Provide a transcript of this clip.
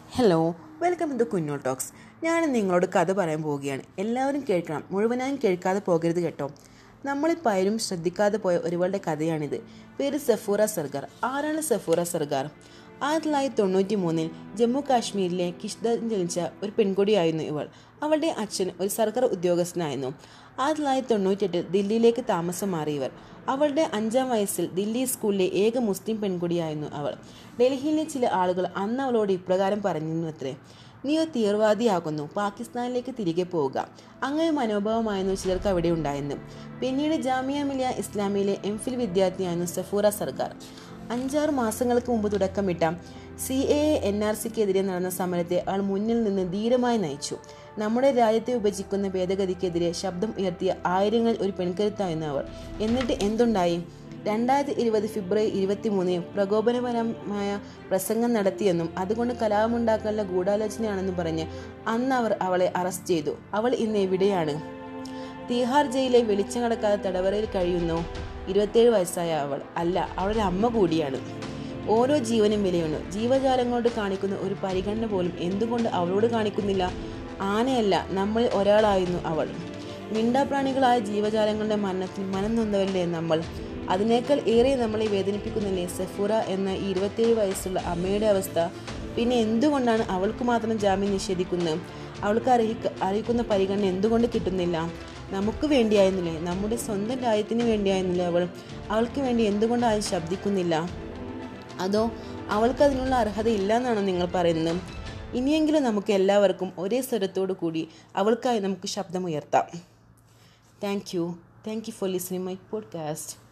hello welcome to Kunjo talks ഞാൻ നിങ്ങളോട് കഥ പറയാൻ പോവുകയാണ് എല്ലാവരും കേൾക്കണം മുഴുവനായും കേൾക്കാതെ പോകരുത് കേട്ടോ നമ്മളിൽ പലരും ശ്രദ്ധിക്കാതെ പോയ ഒരുവളുടെ കഥയാണിത് പേര് സഫൂറ സർഗാർ ആരാണ് സഫൂറ സർഗാർ ആയിരത്തി തൊള്ളായിരത്തി തൊണ്ണൂറ്റി മൂന്നിൽ ജമ്മു കാശ്മീരിലെ കിഷ്ദയിൽ ജനിച്ച ഒരു പെൺകുട്ടിയായിരുന്നു ഇവൾ അവളുടെ അച്ഛൻ ഒരു സർക്കാർ ഉദ്യോഗസ്ഥനായിരുന്നു ആയിരത്തി തൊള്ളായിരത്തി തൊണ്ണൂറ്റെട്ടിൽ ദില്ലിയിലേക്ക് താമസം മാറിയവർ അവളുടെ അഞ്ചാം വയസ്സിൽ ദില്ലി സ്കൂളിലെ ഏക മുസ്ലിം പെൺകുട്ടിയായിരുന്നു അവൾ ഡൽഹിയിലെ ചില ആളുകൾ അന്ന് അവളോട് ഇപ്രകാരം പറഞ്ഞിരുന്നു അത്രേ നീ ഒരു തീവ്രവാദിയാകുന്നു പാകിസ്ഥാനിലേക്ക് തിരികെ പോവുക അങ്ങനെ മനോഭാവമായിരുന്നു ചിലർക്ക് അവിടെ ഉണ്ടായിരുന്നു പിന്നീട് ജാമിയ മിലിയ ഇസ്ലാമിയിലെ എം ഫിൽ വിദ്യാർത്ഥിയായിരുന്നു സഫൂറ സർക്കാർ അഞ്ചാറ് മാസങ്ങൾക്ക് മുമ്പ് തുടക്കമിട്ട സി എ എൻ ആർ സിക്കെതിരെ നടന്ന സമരത്തെ ആൾ മുന്നിൽ നിന്ന് ധീരമായി നയിച്ചു നമ്മുടെ രാജ്യത്തെ വിഭജിക്കുന്ന ഭേദഗതിക്കെതിരെ ശബ്ദം ഉയർത്തിയ ആയിരങ്ങൾ ഒരു പെൺകരുത്തായിരുന്നു അവർ എന്നിട്ട് എന്തുണ്ടായി രണ്ടായിരത്തി ഇരുപത് ഫെബ്രുവരി ഇരുപത്തി മൂന്നിന് പ്രകോപനപരമായ പ്രസംഗം നടത്തിയെന്നും അതുകൊണ്ട് കലാപമുണ്ടാക്കാനുള്ള ഗൂഢാലോചനയാണെന്നും പറഞ്ഞ് അന്ന് അവർ അവളെ അറസ്റ്റ് ചെയ്തു അവൾ ഇന്ന് എവിടെയാണ് തീഹാർ ജയിലിലെ വെളിച്ചം കടക്കാതെ തടവറയിൽ കഴിയുന്നു ഇരുപത്തേഴ് വയസ്സായ അവൾ അല്ല അവളുടെ അമ്മ കൂടിയാണ് ഓരോ ജീവനും വിലയുണ്ട് ജീവജാലങ്ങളോട് കാണിക്കുന്ന ഒരു പരിഗണന പോലും എന്തുകൊണ്ട് അവളോട് കാണിക്കുന്നില്ല ആനയല്ല നമ്മളിൽ ഒരാളായിരുന്നു അവൾ മിണ്ടാപ്രാണികളായ ജീവജാലങ്ങളുടെ മരണത്തിൽ മനം നൊന്നവരുടെ നമ്മൾ അതിനേക്കാൾ ഏറെ നമ്മളെ വേദനിപ്പിക്കുന്നില്ലേ സെഫുറ എന്ന ഈ ഇരുപത്തേഴ് വയസ്സുള്ള അമ്മയുടെ അവസ്ഥ പിന്നെ എന്തുകൊണ്ടാണ് അവൾക്ക് മാത്രം ജാമ്യം നിഷേധിക്കുന്നത് അവൾക്ക് അർഹിക്ക അർഹിക്കുന്ന പരിഗണന എന്തുകൊണ്ട് കിട്ടുന്നില്ല നമുക്ക് വേണ്ടിയായിരുന്നില്ലേ നമ്മുടെ സ്വന്തം രാജ്യത്തിന് വേണ്ടിയായിരുന്നില്ലേ അവൾ അവൾക്ക് വേണ്ടി എന്തുകൊണ്ട് ആരും ശബ്ദിക്കുന്നില്ല അതോ അവൾക്ക് അതിനുള്ള അർഹത ഇല്ല എന്നാണോ നിങ്ങൾ പറയുന്നത് ഇനിയെങ്കിലും നമുക്ക് എല്ലാവർക്കും ഒരേ സ്വരത്തോടു കൂടി അവൾക്കായി നമുക്ക് ശബ്ദമുയർത്താം thank you thank you for listening my podcast